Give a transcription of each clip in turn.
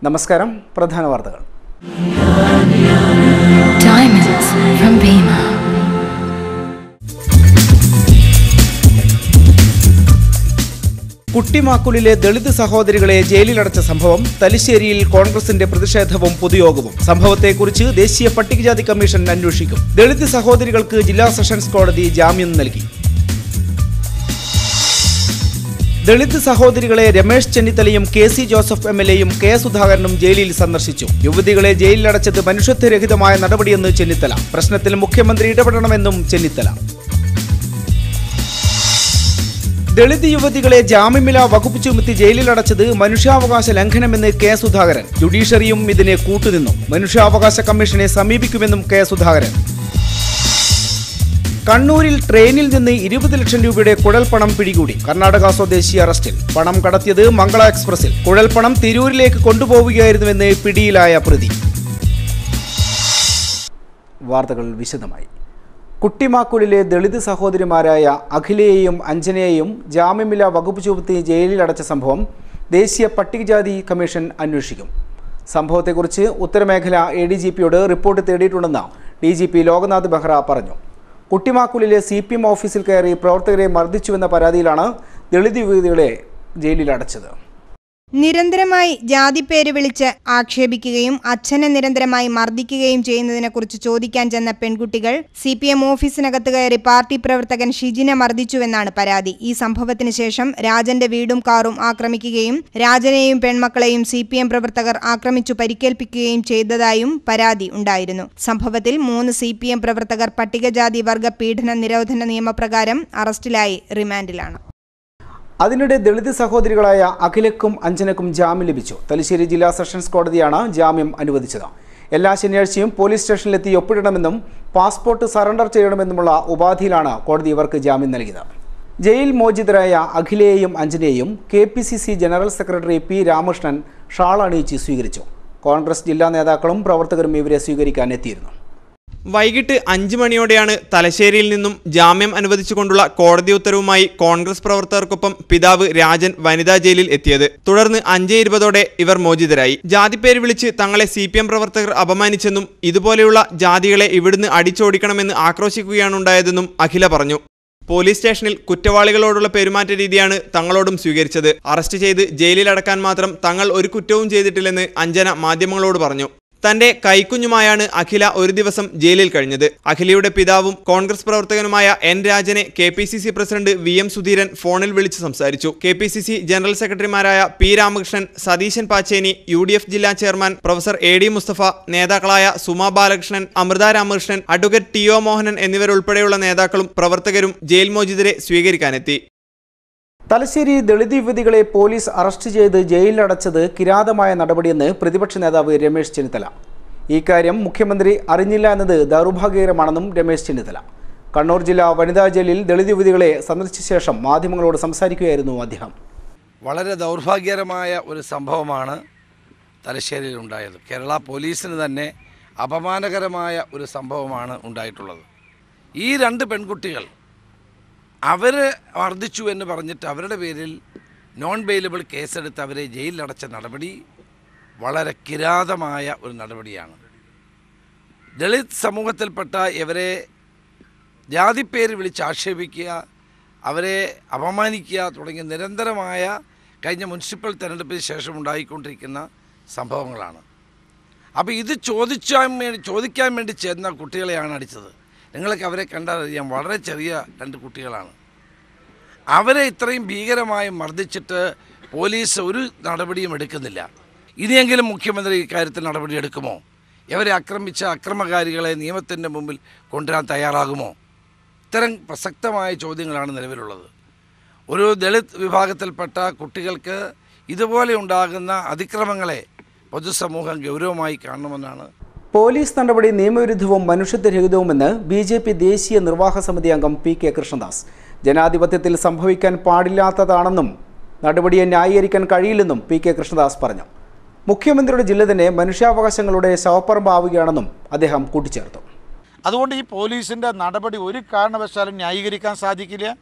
നമസ്കാരം പ്രധാന വാർത്തകൾ Diamonds from Bima. കുട്ടിമാക്കുലിലെ ദളിത് സഹോദരികളെ ജയിലിലടച്ച സംഭവം തലശ്ശേരിയിൽ കോൺഗ്രസിന്റെ പ്രതിഷേധവും പൊതുയോഗവും സംഭവത്തെക്കുറിച്ച് ദേശീയ പട്ടികജാതി കമ്മീഷൻ അന്വേഷിക്കും ദളിത് സഹോദരികൾക്ക് ജില്ലാ സെഷൻസ് കോടതി ജാമ്യം നൽകി ദളിത് സഹോദരികളെ രമേശ് ചെന്നിത്തലയും K C Joseph M L എയും കെ സുധാകരനും ജയിലിൽ സന്ദർശിച്ചു യുവതികളെ ജയിലിലടച്ചത് മനുഷ്യത്വരഹിതമായ നടപടിയെന്ന് ചെന്നിത്തല പ്രശ്നത്തിൽ മുഖ്യമന്ത്രി ഇടപെടണമെന്നും ചെന്നിത്തല ദളിത് യുവതികളെ ജാമ്യമില്ലാ വകുപ്പ് ചുമത്തി ജയിലിലടച്ചത് മനുഷ്യാവകാശ ലംഘനമെന്ന് കെ സുധാകരൻ ജുഡീഷ്യറിയും ഇതിനെ കൂട്ടുനിന്നു മനുഷ്യാവകാശ കമ്മീഷനെ സമീപിക്കുമെന്നും കെ സുധാകരൻ കണ്ണൂരിൽ ട്രെയിനിൽ നിന്ന് ഇരുപത് ലക്ഷം രൂപയുടെ കുഴൽപ്പണം പിടികൂടി കർണാടക സ്വദേശി അറസ്റ്റിൽ പണം കടത്തിയത് മംഗള എക്സ്പ്രസിൽ കുഴൽപ്പണം തിരൂരിലേക്ക് കൊണ്ടുപോവുകയായിരുന്നുവെന്ന് പിടിയിലായ പ്രതി വാർത്തകൾ വിശദമായി കുട്ടിമാക്കുലിലെ ദളിത് സഹോദരിമാരായ അഖിലയെയും അഞ്ജനയെയും ജാമ്യമില്ലാ വകുപ്പ് ചുമത്തി ജയിലിലടച്ച സംഭവം ദേശീയ പട്ടികജാതി കമ്മീഷൻ അന്വേഷിക്കും സംഭവത്തെക്കുറിച്ച് ഉത്തരമേഖല എ ഡി ജി പിയോട് റിപ്പോർട്ട് തേടിയിട്ടുണ്ടെന്ന് D G P Loknath Behera പറഞ്ഞു കുട്ടിമാക്കുലിലെ സി പി എം ഓഫീസിൽ കയറി പ്രവർത്തകരെ മർദ്ദിച്ചുവെന്ന പരാതിയിലാണ് ദളിത് യുവതികളെ ജയിലിലടച്ചത് നിരന്തരമായി ജാതിപ്പേര് വിളിച്ച് ആക്ഷേപിക്കുകയും അച്ഛനെ നിരന്തരമായി മർദ്ദിക്കുകയും ചെയ്യുന്നതിനെക്കുറിച്ച് ചോദിക്കാൻ ചെന്ന പെൺകുട്ടികൾ സി പി എം ഓഫീസിനകത്ത് കയറി പാർട്ടി പ്രവർത്തകൻ ഷിജിനെ മർദ്ദിച്ചുവെന്നാണ് പരാതി ഈ സംഭവത്തിന് ശേഷം രാജന്റെ വീടും കാറും ആക്രമിക്കുകയും രാജനെയും പെൺമക്കളെയും സി പി എം പ്രവർത്തകർ ആക്രമിച്ചു പരിക്കേൽപ്പിക്കുകയും ചെയ്തതായും പരാതി ഉണ്ടായിരുന്നു സംഭവത്തിൽ മൂന്ന് സി പി എം പ്രവർത്തകർ പട്ടികജാതി വർഗ പീഡന നിരോധന നിയമപ്രകാരം അറസ്റ്റിലായി റിമാൻഡിലാണ് അതിനിടെ ദളിത് സഹോദരികളായ അഖിലക്കും അഞ്ജനക്കും ജാമ്യം ലഭിച്ചു തലശ്ശേരി ജില്ലാ സെഷൻസ് കോടതിയാണ് ജാമ്യം അനുവദിച്ചത് എല്ലാ ശനിയാഴ്ചയും പോലീസ് സ്റ്റേഷനിലെത്തി ഒപ്പിടണമെന്നും പാസ്പോർട്ട് സറണ്ടർ ചെയ്യണമെന്നുമുള്ള ഉപാധിയിലാണ് കോടതി ഇവർക്ക് ജാമ്യം നൽകിയത് ജയിൽ മോചിതരായ അഖിലയെയും അഞ്ജനയെയും K P C C general secretary P Ramakrishnan ഷാൾ അണിയിച്ച് സ്വീകരിച്ചു കോൺഗ്രസ് ജില്ലാ നേതാക്കളും പ്രവർത്തകരും ഇവരെ സ്വീകരിക്കാൻ എത്തിയിരുന്നു വൈകിട്ട് അഞ്ച് മണിയോടെയാണ് തലശ്ശേരിയിൽ നിന്നും ജാമ്യം അനുവദിച്ചുകൊണ്ടുള്ള കോടതി ഉത്തരവുമായി കോൺഗ്രസ് പ്രവർത്തകർക്കൊപ്പം പിതാവ് രാജൻ വനിതാ ജയിലിൽ എത്തിയത് തുടർന്ന് അഞ്ച് ഇരുപതോടെ ഇവർ മോചിതരായി ജാതിപ്പേര് വിളിച്ച് തങ്ങളെ സി പി എം പ്രവർത്തകർ അപമാനിച്ചെന്നും ഇതുപോലെയുള്ള ജാതികളെ ഇവിടുന്ന് അടിച്ചോടിക്കണമെന്ന് ആക്രോശിക്കുകയാണുണ്ടായതെന്നും അഖില പറഞ്ഞു പോലീസ് സ്റ്റേഷനിൽ കുറ്റവാളികളോടുള്ള പെരുമാറ്റ രീതിയാണ് തങ്ങളോടും സ്വീകരിച്ചത് അറസ്റ്റ് ചെയ്ത് ജയിലിലടക്കാൻ മാത്രം തങ്ങൾ ഒരു കുറ്റവും ചെയ്തിട്ടില്ലെന്ന് അഞ്ജന മാധ്യമങ്ങളോട് പറഞ്ഞു തന്റെ കൈക്കുഞ്ഞുമായാണ് അഖില ഒരു ദിവസം ജയിലിൽ കഴിഞ്ഞത് അഖിലയുടെ പിതാവും കോൺഗ്രസ് പ്രവർത്തകനുമായ എൻ രാജനെ K P C C president V M Sudheeran ഫോണിൽ വിളിച്ച് സംസാരിച്ചു K P C C general സെക്രട്ടറിമാരായ P Ramakrishnan Satheesan Pacheni U D F ജില്ലാ chairman professor A D Musthafa നേതാക്കളായ Suma Balakrishnan Amrutha Ramakrishnan advocate T O Mohanan എന്നിവരുൾപ്പെടെയുള്ള നേതാക്കളും പ്രവർത്തകരും ജയിൽ മോചിതരെ സ്വീകരിക്കാനെത്തി തലശ്ശേരി ദളിത് യുവതികളെ പോലീസ് അറസ്റ്റ് ചെയ്ത് ജയിലിലടച്ചത് കിരാതമായ നടപടിയെന്ന് പ്രതിപക്ഷ നേതാവ് രമേശ് ചെന്നിത്തല ഈ കാര്യം മുഖ്യമന്ത്രി അറിഞ്ഞില്ല എന്നത് ദൗർഭാഗ്യകരമാണെന്നും രമേശ് ചെന്നിത്തല കണ്ണൂർ ജില്ലാ വനിതാ ജയിലിൽ ദളിത് യുവതികളെ സന്ദർശിച്ച ശേഷം മാധ്യമങ്ങളോട് സംസാരിക്കുകയായിരുന്നു അദ്ദേഹം വളരെ ദൗർഭാഗ്യകരമായ ഒരു സംഭവമാണ് തലശ്ശേരിയിൽ ഉണ്ടായത് കേരള പോലീസിന് തന്നെ അപമാനകരമായ ഒരു സംഭവമാണ് ഉണ്ടായിട്ടുള്ളത് ഈ രണ്ട് പെൺകുട്ടികൾ അവർ മർദ്ദിച്ചു എന്ന് പറഞ്ഞിട്ട് അവരുടെ പേരിൽ നോൺ ബെയിലബിൾ കേസെടുത്ത് അവരെ ജയിലിലടച്ച നടപടി വളരെ കിരാതമായ ഒരു നടപടിയാണ് ദളിത് സമൂഹത്തിൽപ്പെട്ട ഇവരെ ജാതിപ്പേര് വിളിച്ച് ആക്ഷേപിക്കുക അവരെ അപമാനിക്കുക തുടങ്ങിയ നിരന്തരമായ കഴിഞ്ഞ മുനിസിപ്പൽ തെരഞ്ഞെടുപ്പിന് ശേഷം ഉണ്ടായിക്കൊണ്ടിരിക്കുന്ന സംഭവങ്ങളാണ് അപ്പോൾ ഇത് ചോദിച്ചാൻ വേണ്ടി ചോദിക്കാൻ വേണ്ടി ചെന്ന കുട്ടികളെയാണ് അടിച്ചത് നിങ്ങൾക്ക് അവരെ കണ്ടാൽ അറിയാം വളരെ ചെറിയ രണ്ട് കുട്ടികളാണ് അവരെ ഇത്രയും ഭീകരമായി മർദ്ദിച്ചിട്ട് പോലീസ് ഒരു നടപടിയും എടുക്കുന്നില്ല ഇനിയെങ്കിലും മുഖ്യമന്ത്രി ഇക്കാര്യത്തിൽ നടപടി എടുക്കുമോ ഇവരെ ആക്രമിച്ച അക്രമകാരികളെ നിയമത്തിൻ്റെ മുമ്പിൽ കൊണ്ടുവരാൻ തയ്യാറാകുമോ ഇത്തരം പ്രസക്തമായ ചോദ്യങ്ങളാണ് നിലവിലുള്ളത് ഒരു ദളിത് വിഭാഗത്തിൽപ്പെട്ട കുട്ടികൾക്ക് ഇതുപോലെ ഉണ്ടാകുന്ന അതിക്രമങ്ങളെ പൊതുസമൂഹം ഗൗരവമായി കാണണമെന്നാണ് പോലീസ് നടപടി നിയമവിരുദ്ധവും മനുഷ്യത്വരഹിതവുമെന്ന് ബി ജെ പി ദേശീയ നിർവാഹക സമിതി അംഗം പി കെ കൃഷ്ണദാസ് ജനാധിപത്യത്തിൽ സംഭവിക്കാൻ പാടില്ലാത്തതാണെന്നും നടപടിയെ ന്യായീകരിക്കാൻ കഴിയില്ലെന്നും പി കെ കൃഷ്ണദാസ് പറഞ്ഞു മുഖ്യമന്ത്രിയുടെ ജില്ല തന്നെ മനുഷ്യാവകാശങ്ങളുടെ ശവപ്പറമ്പാവുകയാണെന്നും അദ്ദേഹം കൂട്ടിച്ചേർത്തു അതുകൊണ്ട് ഈ പോലീസിൻ്റെ നടപടി ഒരു കാരണവശാലും ന്യായീകരിക്കാൻ സാധിക്കില്ല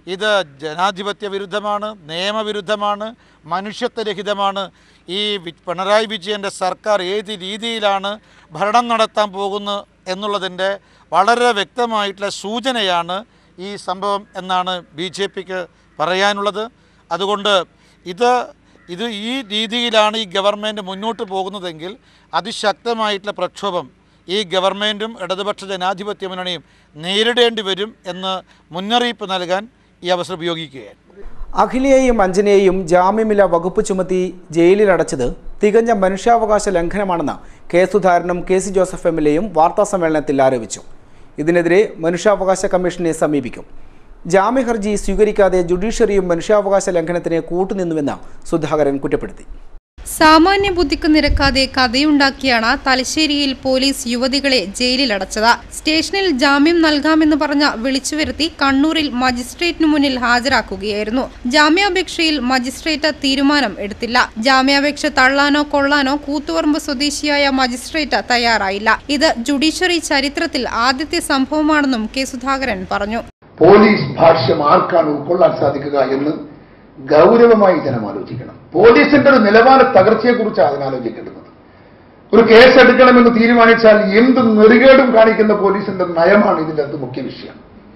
ഇത് ജനാധിപത്യ വിരുദ്ധമാണ് നിയമവിരുദ്ധമാണ് മനുഷ്യത്വരഹിതമാണ് ഈ വി- പിണറായി വിജയൻ്റെ സർക്കാർ ഏത് രീതിയിലാണ് ഭരണം നടത്താൻ പോകുന്നത് എന്നുള്ളതിൻ്റെ വളരെ വ്യക്തമായിട്ടുള്ള സൂചനയാണ് ഈ സംഭവം എന്നാണ് ബി ജെ പിക്ക് പറയാനുള്ളത് അതുകൊണ്ട് ഇത് ഇത് ഈ രീതിയിലാണ് ഈ ഗവൺമെൻറ് മുന്നോട്ട് പോകുന്നതെങ്കിൽ അതിശക്തമായിട്ടുള്ള പ്രക്ഷോഭം ഈ ഗവൺമെൻറ്റും ഇടതുപക്ഷ ജനാധിപത്യ മുന്നണിയും നേരിടേണ്ടി വരും എന്ന് മുന്നറിയിപ്പ് നൽകാൻ ഈ അവസരം ഉപയോഗിക്കുകയാണ് അഖിലയെയും അഞ്ജനെയും ജാമ്യമില്ല വകുപ്പ് ചുമത്തി ജയിലിലടച്ചത് തികഞ്ഞ മനുഷ്യാവകാശ ലംഘനമാണെന്ന് കെ സുധാകരനും K C Joseph M L എയും വാർത്താസമ്മേളനത്തിൽ ആരോപിച്ചു ഇതിനെതിരെ മനുഷ്യാവകാശ കമ്മീഷനെ സമീപിക്കും ജാമ്യ ഹർജി സ്വീകരിക്കാതെ ജുഡീഷ്യറിയും മനുഷ്യാവകാശ ലംഘനത്തിന് കൂട്ടുനിന്നുവെന്ന് സുധാകരൻ കുറ്റപ്പെടുത്തി സാമാന്യ ബുദ്ധിക്ക് നിരക്കാതെ കഥയുണ്ടാക്കിയാണ് തലശ്ശേരിയിൽ പോലീസ് യുവതികളെ ജയിലിലടച്ചത് സ്റ്റേഷനിൽ ജാമ്യം നൽകാമെന്ന് പറഞ്ഞ വിളിച്ചുവരുത്തി കണ്ണൂരിൽ മജിസ്ട്രേറ്റിനു മുന്നിൽ ഹാജരാക്കുകയായിരുന്നു ജാമ്യാപേക്ഷയിൽ മജിസ്ട്രേറ്റ് തീരുമാനം എടുത്തില്ല ജാമ്യാപേക്ഷ തള്ളാനോ കൊള്ളാനോ കൂത്തുപറമ്പ് സ്വദേശിയായ മജിസ്ട്രേറ്റ് തയ്യാറായില്ല ഇത് ജുഡീഷ്യറി ചരിത്രത്തിൽ ആദ്യത്തെ സംഭവമാണെന്നും കെ സുധാകരൻ പറഞ്ഞു പോലീസ് ഭാഷ്യം ആർക്കാണ് ഉൾക്കൊള്ളാൻ സാധിക്കുക എന്ന് ഗൗരവമായി ജനം ആലോചിക്കണം പോലീസിന്റെ ഒരു നിലവാര തകർച്ചയെക്കുറിച്ചാണ് അതിനാലോചിക്കേണ്ടത് ഒരു കേസ് എടുക്കണമെന്ന് തീരുമാനിച്ചാൽ എന്ത് നെറികേടും കാണിക്കുന്ന പോലീസിന്റെ നയമാണ് ഇതിന്റെ അത് മുഖ്യ വിഷയം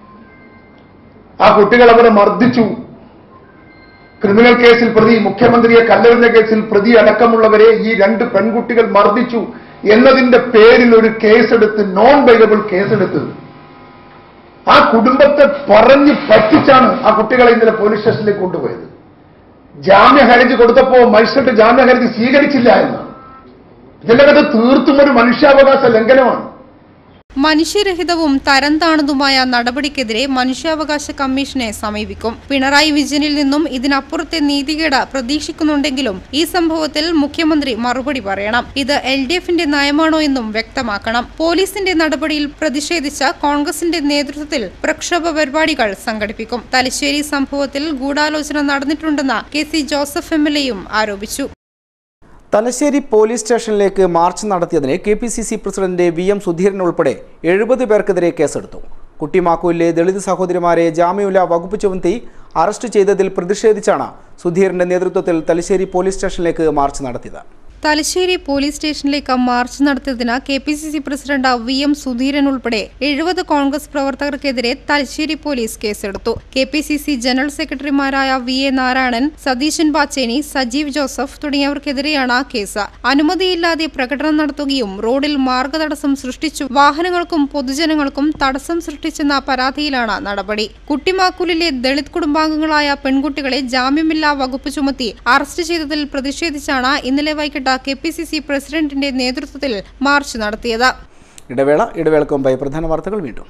ആ കുട്ടികൾ അവരെ മർദ്ദിച്ചു ക്രിമിനൽ കേസിൽ പ്രതി മുഖ്യമന്ത്രിയെ കല്ലെറിഞ്ഞ കേസിൽ പ്രതി അടക്കമുള്ളവരെ ഈ രണ്ട് പെൺകുട്ടികൾ മർദ്ദിച്ചു എന്നതിന്റെ പേരിൽ ഒരു കേസെടുത്ത് നോൺ ബൈലബിൾ കേസെടുത്ത് ആ കുടുംബത്തെ പറഞ്ഞു പറ്റിച്ചാണ് ആ കുട്ടികളെ ഇന്നലെ പോലീസ് സ്റ്റേഷനിലേക്ക് കൊണ്ടുപോയത് ജാമ്യ ഹർജി കൊടുത്തപ്പോ മജിസ്ട്രേറ്റ് ജാമ്യ ഹർജി സ്വീകരിച്ചില്ല എന്നാണ് ഇതിന്റെ കഥ തീർത്തും ഒരു മനുഷ്യാവകാശ ലംഘനമാണ് മനുഷ്യരഹിതവും തരം താണതുമായ നടപടിക്കെതിരെ മനുഷ്യാവകാശ കമ്മീഷനെ സമീപിക്കും പിണറായി വിജയനിൽ നിന്നും ഇതിനപ്പുറത്തെ നീതികേട് പ്രതീക്ഷിക്കുന്നുണ്ടെങ്കിലും ഈ സംഭവത്തിൽ മുഖ്യമന്ത്രി മറുപടി പറയണം ഇത് എൽ ഡി എഫിന്റെ നയമാണോ എന്നും വ്യക്തമാക്കണം പോലീസിന്റെ നടപടിയിൽ പ്രതിഷേധിച്ച കോൺഗ്രസിന്റെ നേതൃത്വത്തിൽ പ്രക്ഷോഭ പരിപാടികൾ സംഘടിപ്പിക്കും തലശ്ശേരി സംഭവത്തിൽ ഗൂഢാലോചന നടന്നിട്ടുണ്ടെന്ന് K C Joseph M L എയും ആരോപിച്ചു തലശ്ശേരി പോലീസ് സ്റ്റേഷനിലേക്ക് മാർച്ച് നടത്തിയതിന് K P C C president V M Sudheeran ഉൾപ്പെടെ എഴുപത് പേർക്കെതിരെ കേസെടുത്തു കുട്ടിമാക്കൂലിലെ ദളിത് സഹോദരിമാരെ ജാമ്യമില്ല വകുപ്പ് ചുമത്തി അറസ്റ്റ് ചെയ്തതിൽ പ്രതിഷേധിച്ചാണ് സുധീരന്റെ നേതൃത്വത്തിൽ തലശ്ശേരി പോലീസ് സ്റ്റേഷനിലേക്ക് മാർച്ച് നടത്തിയത് തലശ്ശേരി പോലീസ് സ്റ്റേഷനിലേക്ക് മാർച്ച് നടത്തിയതിന് K P C C president V M Sudheeran ഉൾപ്പെടെ എഴുപത് കോൺഗ്രസ് പ്രവർത്തകർക്കെതിരെ തലശ്ശേരി പോലീസ് കേസെടുത്തു K P C C general സെക്രട്ടറിമാരായ വി എ നാരായണൻ സതീശൻ പാച്ചേനി സജീവ് ജോസഫ് തുടങ്ങിയവർക്കെതിരെയാണ് കേസ് അനുമതിയില്ലാതെ പ്രകടനം നടത്തുകയും റോഡിൽ മാർഗതടസ്സം സൃഷ്ടിച്ചു വാഹനങ്ങൾക്കും പൊതുജനങ്ങൾക്കും തടസ്സം സൃഷ്ടിച്ചെന്ന പരാതിയിലാണ് നടപടി കുട്ടിമാക്കൂലിലെ ദളിത് കുടുംബാംഗങ്ങളായ പെൺകുട്ടികളെ ജാമ്യമില്ലാ വകുപ്പ് ചുമത്തി അറസ്റ്റ് ചെയ്തതിൽ പ്രതിഷേധിച്ചാണ് ഇന്നലെ വൈകിട്ട് കെ പി സി സി പ്രസിഡന്റിന്റെ നേതൃത്വത്തിൽ മാർച്ച് നടത്തിയത് ഇടവേള ഇടവേളക്ക് മുമ്പായി പ്രധാന വാർത്തകൾ വീണ്ടും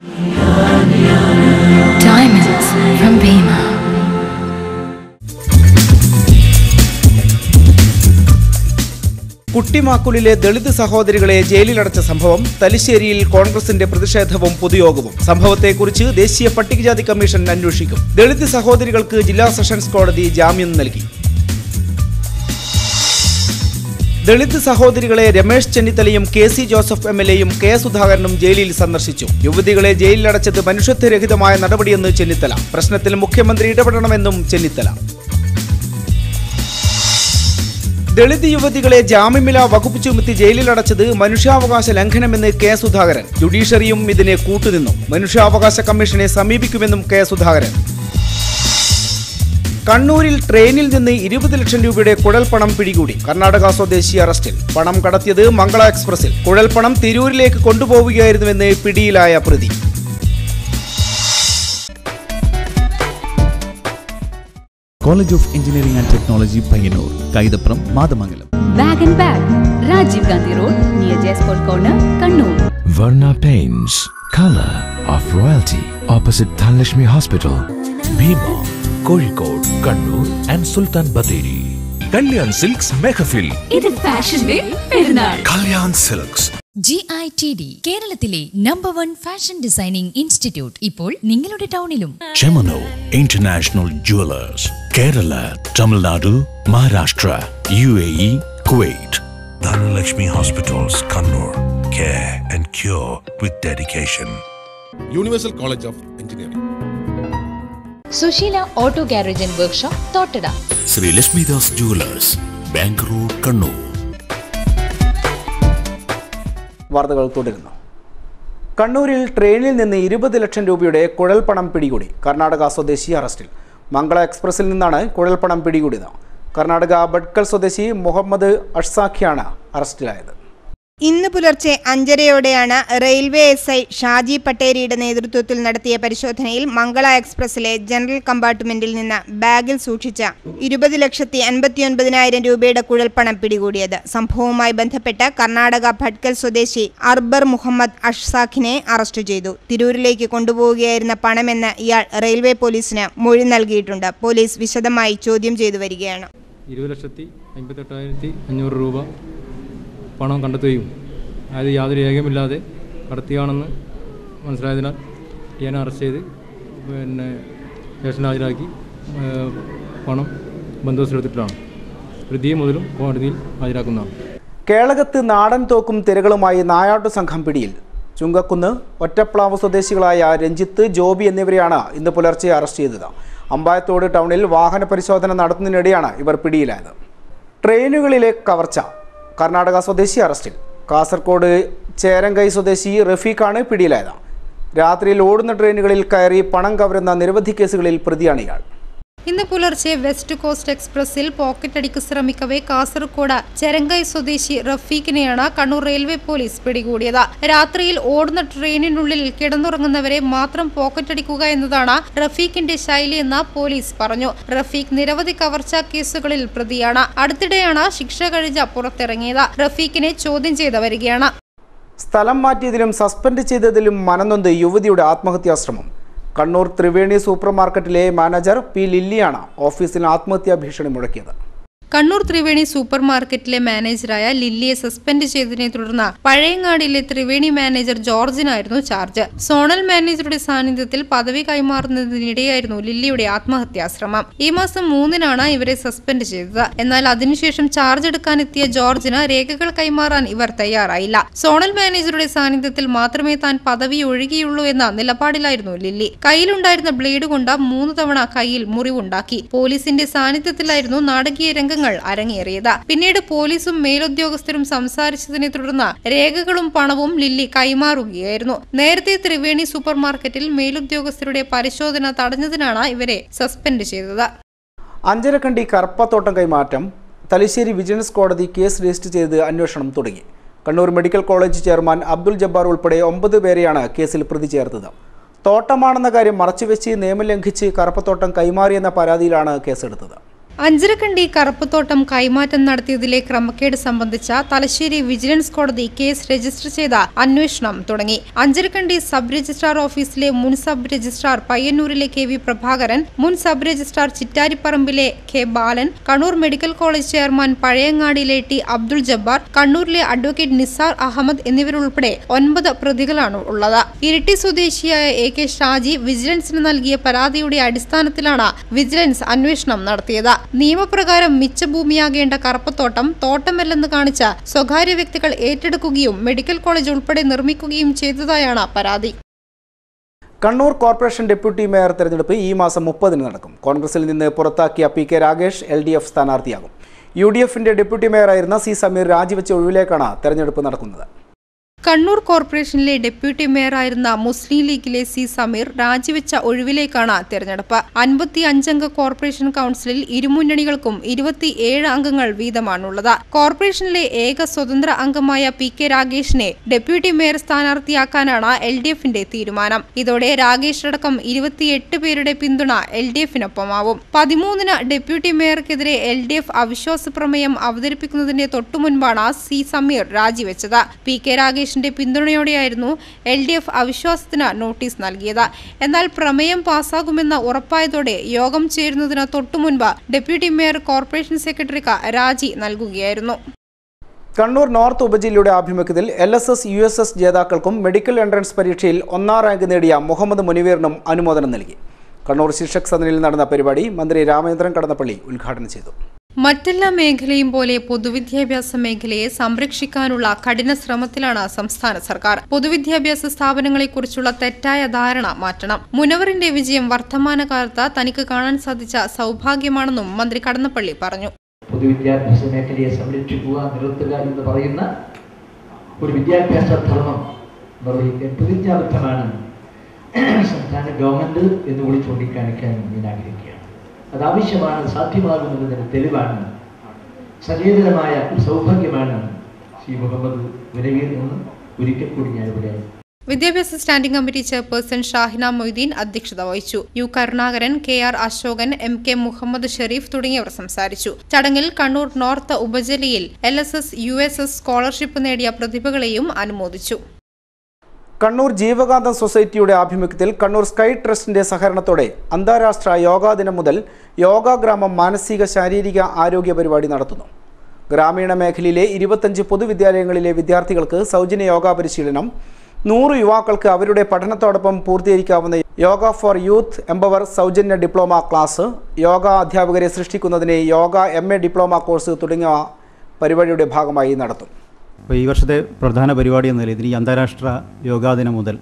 Diamonds from Bima. കുട്ടിമാക്കുലിലെ ദളിത് സഹോദരികളെ ജയിലിലടച്ച സംഭവം തലശ്ശേരിയിൽ കോൺഗ്രസിന്റെ പ്രതിഷേധവും പൊതുയോഗവും സംഭവത്തെക്കുറിച്ച് ദേശീയ പട്ടികജാതി കമ്മീഷൻ അന്വേഷിക്കും ദളിത് സഹോദരികൾക്ക് ജില്ലാ സെഷൻസ് കോടതി ജാമ്യം നൽകി ദളിത് സഹോദരികളെ രമേശ് ചെന്നിത്തലയും K C Joseph M L എയും കെ സുധാകരനും ജയിലിൽ സന്ദർശിച്ചു യുവതികളെ ജയിലിലടച്ചത് മനുഷ്യത്വരഹിതമായ നടപടിയെന്ന് ചെന്നിത്തല പ്രശ്നത്തിൽ മുഖ്യമന്ത്രി ഇടപെടണമെന്നും ചെന്നിത്തല ദളിത് യുവതികളെ ജാമ്യമില്ലാ വകുപ്പ് ചുമത്തി ജയിലിലടച്ചത് മനുഷ്യാവകാശ ലംഘനമെന്ന് കെ സുധാകരൻ ജുഡീഷ്യറിയും ഇതിനെ കൂട്ടുനിന്നു മനുഷ്യാവകാശ കമ്മീഷനെ സമീപിക്കുമെന്നും കെ സുധാകരൻ കണ്ണൂരിൽ ട്രെയിനിൽ നിന്ന് ഇരുപത് ലക്ഷം രൂപയുടെ കുഴൽപ്പണം പിടികൂടി കർണാടക സ്വദേശി അറസ്റ്റിൽ പണം കടത്തിയത് മംഗള എക്സ്പ്രസിൽ കുഴൽപ്പണം തിരൂരിലേക്ക് കൊണ്ടുപോവുകയായിരുന്നുവെന്ന് പിടിയിലായ പ്രതി College of Engineering and Technology, Payanur, Kaidapram, Madamangala. Bag and Bag, Rajiv Gandhi Road, near Jaispur Corner, Kannur. Varna Paints, color of royalty, opposite Dhanlashmi Hospital, Bhima, Kozhikode, Kannur and Sultan Bathery. Kalyan Silks Mehafil, ഇത് ഫാഷന്റെ പെരുന്നാൾ Kalyan Silks. G I T D കേരളത്തിലെ number one fashion designing institute ഇപ്പോൾ നിങ്ങളുടെ ടൗണിലും Chemano International Jewelers, Kerala, Tamil Nadu, Maharashtra, UAE, Kuwait. Dhanlashmi Hospitals, Kannur. Care and cure with dedication. Universal college of engineering Susheela auto garage and workshop Thottada Shri Lakshmidas jewellers bank road Kannur വാർത്തകൾ തുടരുന്നു കണ്ണൂരിൽ ട്രെയിനിൽ നിന്ന് ഇരുപത് ലക്ഷം രൂപയുടെ കുഴൽപ്പണം പിടികൂടി കർണാടക സ്വദേശി അറസ്റ്റിൽ മംഗള എക്സ്പ്രസിൽ നിന്നാണ് കുഴൽപ്പണം പിടികൂടിയത് കർണാടക ബഡ്കൽ സ്വദേശി മുഹമ്മദ് അഷ്സാഖിയാണ് അറസ്റ്റിലായത് ഇന്ന് പുലർച്ചെ അഞ്ചരയോടെയാണ് റെയിൽവേ എസ് ഐ ഷാജി പട്ടേരിയുടെ നേതൃത്വത്തിൽ നടത്തിയ പരിശോധനയിൽ മംഗള എക്സ്പ്രസിലെ ജനറൽ കമ്പാർട്ട്മെന്റിൽ നിന്ന് ബാഗിൽ സൂക്ഷിച്ച ഇരുപത് ലക്ഷത്തി അൻപത്തിയൊൻപതിനായിരം രൂപയുടെ കുഴൽപ്പണം പിടികൂടിയത് സംഭവവുമായി ബന്ധപ്പെട്ട് കർണാടക ഭട്കൽ സ്വദേശി അർബർ മുഹമ്മദ് അഷ്സാഖിനെ അറസ്റ്റ് ചെയ്തു തിരൂരിലേക്ക് കൊണ്ടുപോവുകയായിരുന്ന പണമെന്ന് ഇയാൾ റെയിൽവേ പോലീസിന് മൊഴി നൽകിയിട്ടുണ്ട് പോലീസ് വിശദമായി ചോദ്യം ചെയ്തു വരികയാണ് ഇരുപത് ലക്ഷത്തി അമ്പത്തെട്ടായിരത്തി അഞ്ഞൂറ് രൂപ പണം കണ്ടെത്തുകയും അതായത് യാതൊരു രേഖയുമില്ലാതെ കടത്തിയാണെന്ന് മനസ്സിലായതിനാൽ ടിയാനെ അറസ്റ്റ് ചെയ്ത് പിന്നെ സ്റ്റേഷനിൽ ഹാജരാക്കി ഏഹ്, പണം ബന്ദോബസ്തെടുത്തിട്ടാണ് പ്രതിയെ മുതലും കോടതിയിൽ ഹാജരാക്കുന്നതാണ് കേളകത്ത് നാടൻ തോക്കും തിരകളുമായി നായാട്ടു സംഘം പിടിയിൽ ചുങ്കക്കുന്ന് ഒറ്റപ്ലാവ് സ്വദേശികളായ രഞ്ജിത്ത് ജോബി എന്നിവരെയാണ് ഇന്ന് പുലർച്ചെ അറസ്റ്റ് ചെയ്തത് അമ്പായത്തോട് ടൗണിൽ വാഹന പരിശോധന നടത്തുന്നതിനിടെയാണ് ഇവർ പിടിയിലായത് ട്രെയിനുകളിലെ കവർച്ച കർണാടക സ്വദേശി അറസ്റ്റിൽ കാസർഗോഡ് ചേരങ്കൈ സ്വദേശി റഫീഖാണ് പിടിയിലായത് രാത്രിയിൽ ഓടുന്ന ട്രെയിനുകളിൽ കയറി പണം കവരുന്ന നിരവധി കേസുകളിൽ പ്രതിയാണ് ഇയാൾ ഇന്ന് പുലർച്ചെ വെസ്റ്റ് കോസ്റ്റ് എക്സ്പ്രസിൽ പോക്കറ്റടിക്ക് ശ്രമിക്കവേ കാസർഗോഡ് ചെരങ്കൈ സ്വദേശി റഫീഖിനെയാണ് കണ്ണൂർ റെയിൽവേ പോലീസ് പിടികൂടിയത് രാത്രിയിൽ ഓടുന്ന ട്രെയിനിനുള്ളിൽ കിടന്നുറങ്ങുന്നവരെ മാത്രം പോക്കറ്റടിക്കുക എന്നതാണ് റഫീഖിന്റെ ശൈലിയെന്ന് പോലീസ് പറഞ്ഞു റഫീഖ് നിരവധി കവർച്ചാ കേസുകളിൽ പ്രതിയാണ് അടുത്തിടെയാണ് ശിക്ഷ കഴിഞ്ഞ് പുറത്തിറങ്ങിയത് റഫീഖിനെ ചോദ്യം ചെയ്ത് വരികയാണ് സ്ഥലം മാറ്റിയതിലും സസ്പെൻഡ് ചെയ്തതിലും മനനൊന്ത് യുവതിയുടെ ആത്മഹത്യാശ്രമം കണ്ണൂർ ത്രിവേണി സൂപ്പർ മാർക്കറ്റിലെ മാനേജർ പി ലില്ലിയാണ് ഓഫീസിൽ ആത്മഹത്യാ ഭീഷണി മുഴക്കിയത് കണ്ണൂർ ത്രിവേണി സൂപ്പർ മാർക്കറ്റിലെ മാനേജറായ ലില്ലിയെ സസ്പെൻഡ് ചെയ്തതിനെ തുടർന്ന് പഴയങ്ങാടിയിലെ ത്രിവേണി മാനേജർ ജോർജിനായിരുന്നു ചാർജ് സോണൽ മാനേജറുടെ സാന്നിധ്യത്തിൽ പദവി കൈമാറുന്നതിനിടെയായിരുന്നു ലില്ലിയുടെ ആത്മഹത്യാശ്രമം ഈ മാസം മൂന്നിനാണ് ഇവരെ സസ്പെൻഡ് ചെയ്തത് എന്നാൽ അതിനുശേഷം ചാർജ് എടുക്കാനെത്തിയ ജോർജിന് രേഖകൾ കൈമാറാൻ ഇവർ തയ്യാറായില്ല സോണൽ മാനേജറുടെ സാന്നിധ്യത്തിൽ മാത്രമേ താൻ പദവി ഒഴുകിയുള്ളൂ എന്ന നിലപാടിലായിരുന്നു ലില്ലി കയ്യിലുണ്ടായിരുന്ന ബ്ലേഡ് കൊണ്ട് മൂന്ന് തവണ കയ്യിൽ മുറിവുണ്ടാക്കി പോലീസിന്റെ സാന്നിധ്യത്തിലായിരുന്നു നാടകീയ രംഗങ്ങൾ അരങ്ങേറിയത് പിന്നീട് പോലീസും മേലുദ്യോഗസ്ഥരും സംസാരിച്ചതിനെ തുടർന്ന് രേഖകളും പണവും ലില്ലി കൈമാറുകയായിരുന്നു നേരത്തെ ത്രിവേണി സൂപ്പർ മാർക്കറ്റിൽ മേലുദ്യോഗസ്ഥരുടെ പരിശോധന തടഞ്ഞതിനാണ് ഇവരെ സസ്പെൻഡ് ചെയ്തത് അഞ്ചരക്കണ്ടി കർപ്പത്തോട്ടം കൈമാറ്റം തലശ്ശേരി വിജിലൻസ് കോടതി കേസ് രജിസ്റ്റർ ചെയ്ത് അന്വേഷണം തുടങ്ങി Kannur medical college chairman Abdul Jabbar ഉൾപ്പെടെ ഒമ്പത് പേരെയാണ് കേസിൽ പ്രതി ചേർത്തത് തോട്ടമാണെന്ന കാര്യം മറച്ചുവെച്ച് നിയമം ലംഘിച്ച് കറുപ്പത്തോട്ടം കൈമാറിയെന്ന പരാതിയിലാണ് കേസെടുത്തത് അഞ്ചരക്കണ്ടി കറുപ്പത്തോട്ടം കൈമാറ്റം നടത്തിയതിലെ ക്രമക്കേട് സംബന്ധിച്ച തലശ്ശേരി വിജിലൻസ് കോടതി കേസ് രജിസ്റ്റർ ചെയ്ത അന്വേഷണം തുടങ്ങി അഞ്ചരക്കണ്ടി സബ് രജിസ്ട്രാർ ഓഫീസിലെ മുൻ സബ് രജിസ്ട്രാർ പയ്യന്നൂരിലെ കെ വി പ്രഭാകരൻ മുൻ സബ് രജിസ്ട്രാർ ചിറ്റാരിപ്പറമ്പിലെ K Balan Kannur medical college chairman പഴയങ്ങാടിയിലെ ടി അബ്ദുൾ ജബ്ബാർ കണ്ണൂരിലെ അഡ്വക്കേറ്റ് നിസാർ അഹമ്മദ് എന്നിവരുൾപ്പെടെ ഒൻപത് പ്രതികളാണ് ഉള്ളത് ഇരിട്ടി സ്വദേശിയായ എ കെ ഷാജി വിജിലൻസിന് നൽകിയ പരാതിയുടെ അടിസ്ഥാനത്തിലാണ് വിജിലൻസ് അന്വേഷണം നടത്തിയത് നിയമപ്രകാരം മിച്ചഭൂമിയാകേണ്ട കറുപ്പത്തോട്ടം തോട്ടമല്ലെന്ന് കാണിച്ച സ്വകാര്യ വ്യക്തികൾ ഏറ്റെടുക്കുകയും മെഡിക്കൽ കോളേജ് ഉൾപ്പെടെ നിർമ്മിക്കുകയും ചെയ്തതായാണ് പരാതി കണ്ണൂർ കോർപ്പറേഷൻ ഡെപ്യൂട്ടി മേയർ തെരഞ്ഞെടുപ്പ് ഈ മാസം മുപ്പതിന് നടക്കും കോൺഗ്രസിൽ നിന്ന് പുറത്താക്കിയ P K Ragesh L D F സ്ഥാനാർത്ഥിയാകും യു ഡി എഫിന്റെ ഡെപ്യൂട്ടി മേയറായിരുന്ന സി സമീർ രാജിവെച്ച ഒഴിവിലേക്കാണ് തെരഞ്ഞെടുപ്പ് നടക്കുന്നത് കണ്ണൂർ കോർപ്പറേഷനിലെ ഡെപ്യൂട്ടി മേയറായിരുന്ന മുസ്ലിം ലീഗിലെ സി സമീർ രാജിവെച്ച ഒഴിവിലേക്കാണ് തെരഞ്ഞെടുപ്പ് അൻപത്തി അഞ്ചംഗ കോർപ്പറേഷൻ കൗൺസിലിൽ ഇരുമുന്നണികൾക്കും ഇരുപത്തിയേഴ് അംഗങ്ങൾ വീതമാണുള്ളത് കോർപ്പറേഷനിലെ ഏക സ്വതന്ത്ര അംഗമായ പി കെ രാഗേഷിനെ ഡെപ്യൂട്ടി മേയർ സ്ഥാനാർത്ഥിയാക്കാനാണ് എൽ ഡി എഫിന്റെ തീരുമാനം ഇതോടെ രാഗേഷ് അടക്കം ഇരുപത്തിയെട്ട് പേരുടെ പിന്തുണ എൽ ഡി എഫിനൊപ്പമാവും പതിമൂന്നിന് ഡെപ്യൂട്ടി മേയർക്കെതിരെ എൽ ഡി എഫ് അവിശ്വാസ പ്രമേയം അവതരിപ്പിക്കുന്നതിന്റെ തൊട്ടുമുൻപാണ് സി സമീർ രാജിവെച്ചത് പി കെ രാഗേഷിന്റെ പിന്തുണയോടെയായിരുന്നു എൽ ഡി എഫ് അവിശ്വാസത്തിന് നോട്ടീസ് നൽകിയത് എന്നാൽ പ്രമേയം പാസ്സാകുമെന്ന് ഉറപ്പായതോടെ യോഗം ചേരുന്നതിന് തൊട്ടുമുൻപ് ഡെപ്യൂട്ടി മേയർ കോർപ്പറേഷൻ സെക്രട്ടറിക്ക് രാജി നൽകുകയായിരുന്നു കണ്ണൂർ നോർത്ത് ഉപജില്ലയുടെ ആഭിമുഖ്യത്തിൽ L S S U S S ജേതാക്കൾക്കും മെഡിക്കൽ എൻട്രൻസ് പരീക്ഷയിൽ ഒന്നാം റാങ്ക് നേടിയ മുഹമ്മദ് മുനീറിനും അനുമോദനം നൽകി കണ്ണൂർ ശിക്ഷക് സദനിൽ നടന്ന പരിപാടി മന്ത്രി രാമചന്ദ്രൻ കടന്നപ്പള്ളി ഉദ്ഘാടനം ചെയ്തു മറ്റെല്ലാ മേഖലയും പോലെ പൊതുവിദ്യാഭ്യാസ മേഖലയെ സംരക്ഷിക്കാനുള്ള കഠിന ശ്രമത്തിലാണ് സംസ്ഥാന സർക്കാർ പൊതുവിദ്യാഭ്യാസ സ്ഥാപനങ്ങളെക്കുറിച്ചുള്ള തെറ്റായ ധാരണ മാറ്റണം മുനവറിന്റെ വിജയം വർത്തമാനകാലത്ത് തനിക്ക് കാണാൻ സാധിച്ച സൗഭാഗ്യമാണെന്നും മന്ത്രി കടന്നപ്പള്ളി പറഞ്ഞു പൊതുവിദ്യാഭ്യാസ മേഖലയെ സംരക്ഷിക്കുക നിർത്തുക എന്ന് പറയുന്ന ഒരു വിദ്യാഭ്യാസ ധർമ്മം നിർവഹിക്കാൻ പ്രതിജ്ഞാബദ്ധമാണ് സംസ്ഥാന ഗവൺമെന്റ് എന്ന് കൂടി ചൂണ്ടിക്കാണിക്കാൻ ഞാൻ ആഗ്രഹിക്കുകയാണ് അത് ആവശ്യമാണ് സാധ്യമാകുന്നതിന് തെളിവാണ് സചേതനമായ ഒരു സൗഭാഗ്യമാണ് ശ്രീ മുഹമ്മദ് വിനവിയിൽ നിന്ന് ഒരിക്കൽ കൂടി ഞാനിവിടെ വിദ്യാഭ്യാസ standing committee chairperson Shahina Moideen അധ്യക്ഷത വഹിച്ചു U Karunakaran K R Asokan M K Muhammad Shareef തുടങ്ങിയവർ സംസാരിച്ചു ചടങ്ങിൽ കണ്ണൂർ നോർത്ത് ഉപജില്ലയിൽ L S S U S S scholarship നേടിയ പ്രതിഭകളെയും അനുമോദിച്ചു കണ്ണൂർ ജീവകാന്തം സൊസൈറ്റിയുടെ ആഭിമുഖ്യത്തിൽ കണ്ണൂർ സ്കൈ ട്രസ്റ്റിന്റെ സഹകരണത്തോടെ അന്താരാഷ്ട്ര യോഗാ ദിനം മുതൽ യോഗാഗ്രാമം മാനസിക ശാരീരിക ആരോഗ്യ പരിപാടി നടത്തുന്നു ഗ്രാമീണ മേഖലയിലെ ഇരുപത്തഞ്ച് പൊതുവിദ്യാലയങ്ങളിലെ വിദ്യാർത്ഥികൾക്ക് സൗജന്യ യോഗ പരിശീലനം നൂറ് യുവാക്കൾക്ക് അവരുടെ പഠനത്തോടൊപ്പം പൂർത്തീകരിക്കാവുന്ന യോഗ ഫോർ യൂത്ത് എംപവർ സൗജന്യ ഡിപ്ലോമ ക്ലാസ് യോഗ അധ്യാപകരെ സൃഷ്ടിക്കുന്നതിന് yoga M A diploma course തുടങ്ങിയ പരിപാടിയുടെ ഭാഗമായി നടത്തും അപ്പോൾ ഈ വർഷത്തെ പ്രധാന പരിപാടി എന്ന നിലയിൽ ഈ അന്താരാഷ്ട്ര യോഗാ ദിനം മുതൽ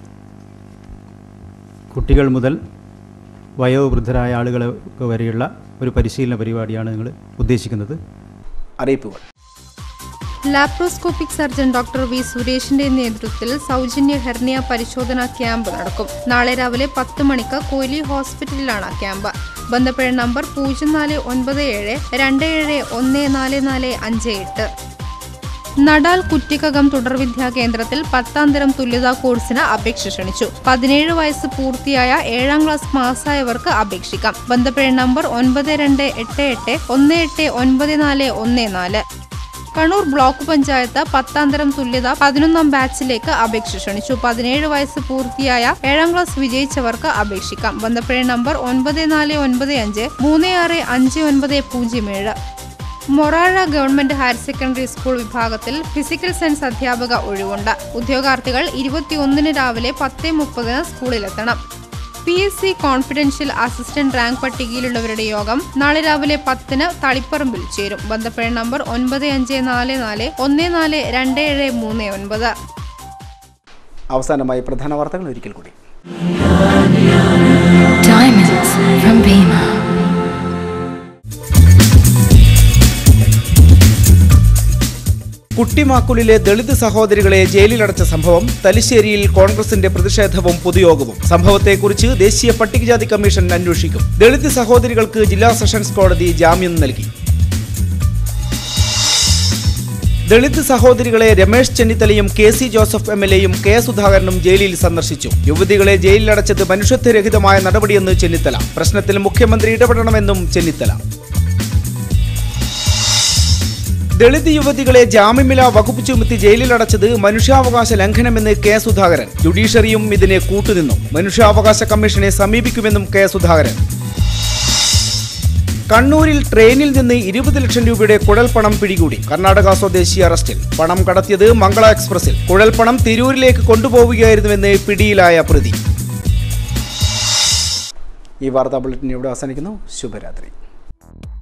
കുട്ടികൾ മുതൽ വയോവൃദ്ധരായ ആളുകൾ വരെയുള്ള ഒരു പരിശീലന പരിപാടിയാണ് നിങ്ങൾ ഉദ്ദേശിക്കുന്നത് അറിയിപ്പുകൾ ലാപ്രോസ്കോപ്പിക് സർജൻ ഡോക്ടർ വി സുരേഷിന്റെ നേതൃത്വത്തിൽ സൗജന്യ ഹെർണിയ പരിശോധനാ ക്യാമ്പ് നടക്കും നാളെ രാവിലെ പത്ത് മണിക്ക് കൊയിലി ഹോസ്പിറ്റലിലാണ് ക്യാമ്പ് ബന്ധപ്പെട്ട നമ്പർ പൂജ്യം നാല് ഒൻപത് ഏഴ് രണ്ട് ഏഴ് ഒന്ന് നാല് നാല് അഞ്ച് എട്ട് നടാൽ കുറ്റിക്കകം തുടർവിദ്യാ കേന്ദ്രത്തിൽ പത്താം തരം തുല്യതാ കോഴ്സിന് അപേക്ഷ ക്ഷണിച്ചു പതിനേഴ് വയസ്സ് പൂർത്തിയായ ഏഴാം ക്ലാസ് പാസ്സായവർക്ക് അപേക്ഷിക്കാം ബന്ധപ്പെട്ട നമ്പർ ഒൻപത് രണ്ട് എട്ട് എട്ട് ഒന്ന് എട്ട് ഒൻപത് നാല് ഒന്ന് നാല് കണ്ണൂർ ബ്ലോക്ക് പഞ്ചായത്ത് പത്താം തരം തുല്യത പതിനൊന്നാം ബാച്ചിലേക്ക് അപേക്ഷ ക്ഷണിച്ചു പതിനേഴ് വയസ്സ് പൂർത്തിയായ ഏഴാം ക്ലാസ് വിജയിച്ചവർക്ക് അപേക്ഷിക്കാം ബന്ധപ്പെട്ട നമ്പർ ഒൻപത് നാല് ഒൻപത് അഞ്ച് മൂന്ന് ആറ് അഞ്ച് ഒൻപത് പൂജ്യം ഏഴ് Morazha government higher secondary school വിഭാഗത്തിൽ ഫിസിക്കൽ സയൻസ് അധ്യാപക ഒഴിവുണ്ട് ഉദ്യോഗാർത്ഥികൾ ഇരുപത്തിയൊന്നിന് രാവിലെ പത്ത് മുപ്പതിന് സ്കൂളിലെത്തണം P S C confidential assistant rank പട്ടികയിലുള്ളവരുടെ യോഗം നാളെ രാവിലെ പത്തിന് തളിപ്പറമ്പിൽ ചേരും ബന്ധപ്പെട്ട നമ്പർ ഒൻപത് അഞ്ച് നാല് നാല് ഒന്ന് നാല് രണ്ട് ഏഴ് മൂന്ന് ഒൻപത് അവസാനമായി പ്രധാന വാർത്തകൾ ഒരിക്കൽ കൂടി Diamonds from Bima. കുട്ടിമാക്കുലിലെ ദളിത് സഹോദരികളെ ജയിലിലടച്ച സംഭവം തലശ്ശേരിയിൽ കോൺഗ്രസിന്റെ പ്രതിഷേധവും പൊതുയോഗവും സംഭവത്തെക്കുറിച്ച് ദേശീയ പട്ടികജാതി കമ്മീഷൻ അന്വേഷിക്കും ദളിത് സഹോദരികൾക്ക് ജില്ലാ സെഷൻസ് കോടതി ജാമ്യം നൽകി ദളിത് സഹോദരികളെ രമേശ് ചെന്നിത്തലയും K C Joseph M L എയും കെ സുധാകരനും ജയിലിൽ സന്ദർശിച്ചു യുവതികളെ ജയിലിലടച്ചത് മനുഷ്യത്വരഹിതമായ നടപടിയെന്ന് ചെന്നിത്തല പ്രശ്നത്തിൽ മുഖ്യമന്ത്രി ഇടപെടണമെന്നും ചെന്നിത്തല ദളിത് യുവതികളെ ജാമ്യമില്ലാ വകുപ്പ് ചുമത്തി ജയിലിലടച്ചത് മനുഷ്യാവകാശ ലംഘനമെന്ന് കെ സുധാകരൻ ജുഡീഷ്യറിയും ഇതിനെ കൂട്ടുനിന്നു മനുഷ്യാവകാശ കമ്മീഷനെ സമീപിക്കുമെന്നും കെ സുധാകരൻ കണ്ണൂരിൽ ട്രെയിനിൽ നിന്ന് ഇരുപത് ലക്ഷം രൂപയുടെ കുഴൽപ്പണം പിടികൂടി കർണാടക സ്വദേശി അറസ്റ്റിൽ പണം കടത്തിയത് മംഗള എക്സ്പ്രസിൽ കുഴൽപ്പണം തിരൂരിലേക്ക് കൊണ്ടുപോവുകയായിരുന്നുവെന്ന് പിടിയിലായ പ്രതി ഈ വാർത്താ ബുള്ളറ്റിൻ ഇവിടെ അവസാനിക്കുന്നു ശുഭരാത്രി